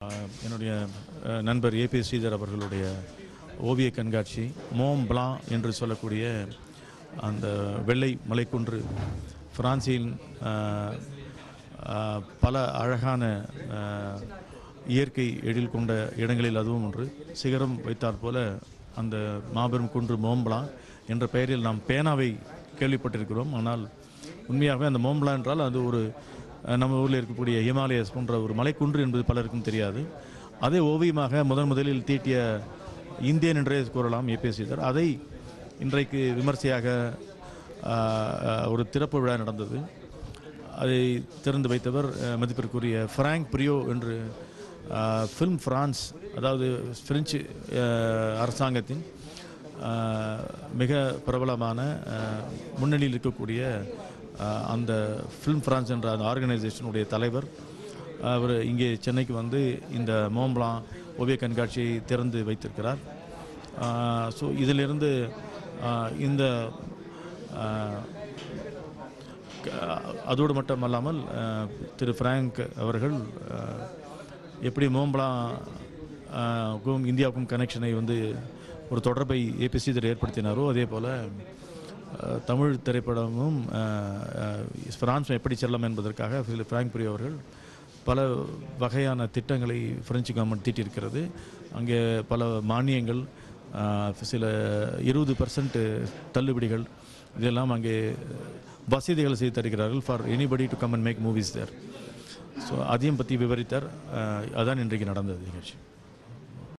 அஹ், என்னுடைய அஹ், நண்பர் ஏபி ஸ்ரீதர் அவர்களுடைய ஓவிய கண்காட்சி மோம் பிளா என்று சொல்லக்கூடிய அந்த வெள்ளை மலைக்குன்று பிரான்சின் அஹ், அஹ், பல அழகான அஹ், இயற்கை எழில் கொண்ட இடங்களில் அதுவும் ஒன்று சிகரம் வைத்தாற் போல அந்த மாபெரும் குன்று மோம்பிளா என்ற பெயரில் நாம் பேனாவை கேள்விப்பட்டிருக்கிறோம் ஆனால் உண்மையாகவே அந்த மோம்பிளா என்றால் அது ஒரு அஹ், நம்ம ஊரில் இருக்கக்கூடிய ஹிமாலயஸ் போன்ற ஒரு மலைக்குன்று என்பது பலருக்கும் தெரியாது அதே ஓவியமாக முதன் முதலில் தீட்டிய இந்தியன் என்றே கூறலாம் ஏபிஎஸ்சிதர் அதை இன்றைக்கு விமர்சையாக அஹ், அஹ், ஒரு திறப்பு விழா நடந்தது அதை திறந்து வைத்தவர் அஹ், மதிப்பிற்குரிய ஃப்ராங்க் பிரியோ என்று ஃபில்ம் ஃப்ரான்ஸ் அதாவது பிரெஞ்சு அஹ், அரசாங்கத்தின் அஹ், மிக பிரபலமான அஹ், முன்னணியில் இருக்கக்கூடிய அஹ், அந்த ஃபில்ம் ஃப்ரான்ஸ் என்ற அந்த ஆர்கனைசேஷனுடைய தலைவர் அவர் இங்கே சென்னைக்கு வந்து இந்த மோம்ப்ளா ஓவிய கண்காட்சியை திறந்து வைத்திருக்கிறார் ஸோ இதிலிருந்து அஹ், இந்த அஹ், க- அதோடு மட்டுமல்லாமல் அஹ், திரு ஃப்ராங்க் அவர்கள் அஹ், எப்படி மோம்பலா அஹ், க்கும் இந்தியாவுக்கும் கனெக்ஷனை வந்து ஒரு தொடர்பை ஏபிசி ஏற்படுத்தினாரோ அதே போல் அஹ், தமிழ் திரைப்படமும் அஹ், அஹ், பிரான்ஸ் எப்படி செல்லம் என்பதற்காக திரு ஃப்ராங்க் பிரி அவர்கள் பல வகையான திட்டங்களை பிரெஞ்சு கவர்மெண்ட் தீட்டியிருக்கிறது அங்கே பல மானியங்கள் அஹ், சில இருபது பர்சன்ட் தள்ளுபடிகள் இதெல்லாம் அங்கே வசதிகள் செய்து தருகிறார்கள் for anybody to come and make movies there so அதையும் பற்றி விவரித்தார் அஹ், அதான் இன்றைக்கு நடந்தது நிகழ்ச்சி